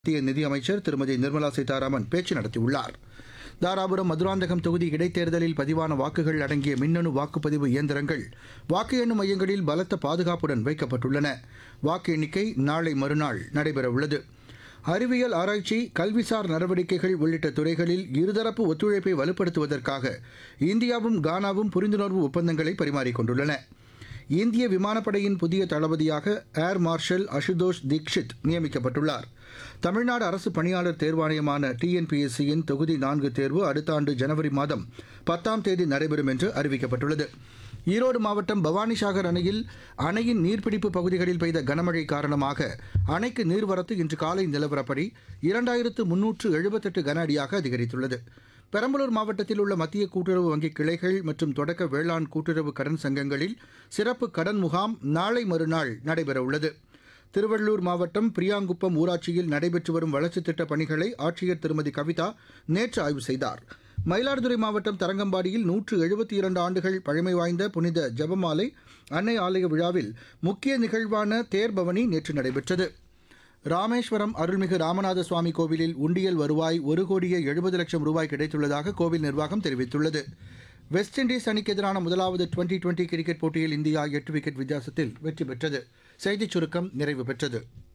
மத்திய நிதியமைச்சர் திருமதி நிர்மலா சீதாராமன் பேச்சு நடத்தியுள்ளார் தாராபுரம் மதுராந்தகம் தொகுதி இடைத்தேர்தலில் பதிவான வாக்குகள் அடங்கிய மின்னணு வாக்குப்பதிவு இயந்திரங்கள் வாக்கு எண்ணும் மையங்களில் பலத்த பாதுகாப்புடன் வைக்கப்பட்டுள்ளன வாக்கு எண்ணிக்கை நாளை மறுநாள் நடைபெறவுள்ளது அறிவியல் ஆராய்ச்சி கல்விசார் நடவடிக்கைகள் உள்ளிட்ட துறைகளில் இருதரப்பு ஒத்துழைப்பை வலுப்படுத்துவதற்காக இந்தியாவும் கானாவும் புரிந்துணர்வு ஒப்பந்தங்களை பரிமாறிக்கொண்டுள்ளன இந்திய விமானப்படையின் புதிய தளபதியாக ஏர் மார்ஷல் அசுதோஷ் தீக்ஷித் நியமிக்கப்பட்டுள்ளார் தமிழ்நாடு அரசு பணியாளர் தேர்வாணையமான டிஎன்பிஎஸ்சியின் தொகுதி நான்கு தேர்வு அடுத்த ஆண்டு ஜனவரி மாதம் பத்தாம் தேதி நடைபெறும் என்று அறிவிக்கப்பட்டுள்ளது ஈரோடு மாவட்டம் பவானிசாகர் அணையில் அணையின் நீர்பிடிப்பு பகுதிகளில் பெய்த கனமழை காரணமாக அணைக்கு நீர்வரத்து இன்று காலை நிலவரப்படி இரண்டாயிரத்து முன்னூற்று எழுபத்தெட்டு கன அடியாக அதிகரித்துள்ளது பெரம்பலூர் மாவட்டத்தில் உள்ள மத்திய கூட்டுறவு வங்கி கிளைகள் மற்றும் தொடக்க வேளாண் கூட்டுறவு கடன் சங்கங்களில் சிறப்பு கடன் முகாம் நாளை மறுநாள் நடைபெறவுள்ளது திருவள்ளூர் மாவட்டம் பிரியாங்குப்பம் ஊராட்சியில் நடைபெற்று வரும் வளர்ச்சித் திட்டப் பணிகளை ஆட்சியர் திருமதி கவிதா நேற்று ஆய்வு செய்தார் மயிலாடுதுறை மாவட்டம் தரங்கம்பாடியில் நூற்று எழுபத்தி இரண்டு ஆண்டுகள் பழமை வாய்ந்த புனித ஜெபமாலை அன்னை ஆலய விழாவில் முக்கிய நிகழ்வான தேர்பவனி நேற்று நடைபெற்றது ராமேஸ்வரம் அருள்மிகு ராமநாத சுவாமி கோவிலில் உண்டியல் வருவாய் ஒரு கோடியே எழுபது லட்சம் ரூபாய் கிடைத்துள்ளதாக கோவில் நிர்வாகம் தெரிவித்துள்ளது வெஸ்ட் இண்டீஸ் அணிக்கு எதிரான முதலாவது டுவெண்டி டுவெண்டி கிரிக்கெட் போட்டியில் இந்தியா எட்டு விக்கெட் வித்தியாசத்தில் வெற்றி பெற்றது செய்திச் சுருக்கம் நிறைவு பெற்றது